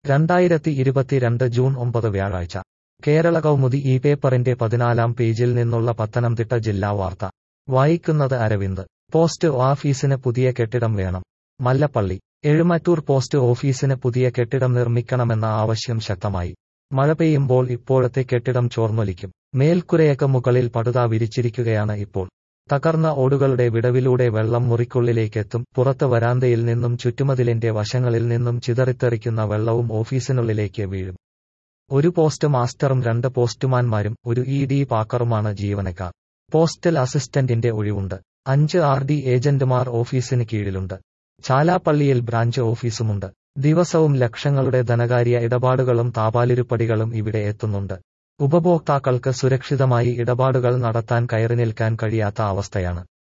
രണ്ടായിരത്തി ഇരുപത്തിരണ്ട് ജൂൺ ഒമ്പത് വ്യാഴാഴ്ച കേരള കൗമുദി ഈ പേപ്പറിന്റെ പതിനാലാം പേജിൽ നിന്നുള്ള പത്തനംതിട്ട ജില്ലാ വാർത്ത വായിക്കുന്നത് അരവിന്ദ് പോസ്റ്റ് ഓഫീസിന് പുതിയ കെട്ടിടം വേണം മല്ലപ്പള്ളി എഴുമറ്റൂർ പോസ്റ്റ് ഓഫീസിന് പുതിയ കെട്ടിടം നിർമ്മിക്കണമെന്ന ആവശ്യം ശക്തമായി മഴ പെയ്യുമ്പോൾ ഇപ്പോഴത്തെ കെട്ടിടം ചോർന്നൊലിക്കും മേൽക്കുരയൊക്കെ മുകളിൽ പടുത വിരിച്ചിരിക്കുകയാണ് ഇപ്പോൾ തകർന്ന ഓടുകളുടെ വിടവിലൂടെ വെള്ളം മുറിക്കുള്ളിലേക്കെത്തും പുറത്ത് വരാന്തയിൽ നിന്നും ചുറ്റുമതിലിന്റെ വശങ്ങളിൽ നിന്നും ചിതറിത്തെറിക്കുന്ന വെള്ളവും ഓഫീസിനുള്ളിലേക്ക് വീഴും ഒരു പോസ്റ്റ് മാസ്റ്ററും രണ്ട് പോസ്റ്റുമാൻമാരും ഒരു ഇ ഡി പാക്കറുമാണ് ജീവനക്കാർ പോസ്റ്റൽ അസിസ്റ്റന്റിന്റെ ഒഴിവുണ്ട് അഞ്ച് ആർ ഡി ഏജന്റുമാർ ഓഫീസിന് കീഴിലുണ്ട് ചാലാപ്പള്ളിയിൽ ബ്രാഞ്ച് ഓഫീസുമുണ്ട് ദിവസവും ലക്ഷങ്ങളുടെ ധനകാര്യ ഇടപാടുകളും താപാലിരുപ്പടികളും ഇവിടെ എത്തുന്നുണ്ട് ഉപഭോക്താക്കൾക്ക് സുരക്ഷിതമായി ഇടപാടുകൾ നടത്താൻ കയറി നിൽക്കാൻ കഴിയാത്ത അവസ്ഥയാണ്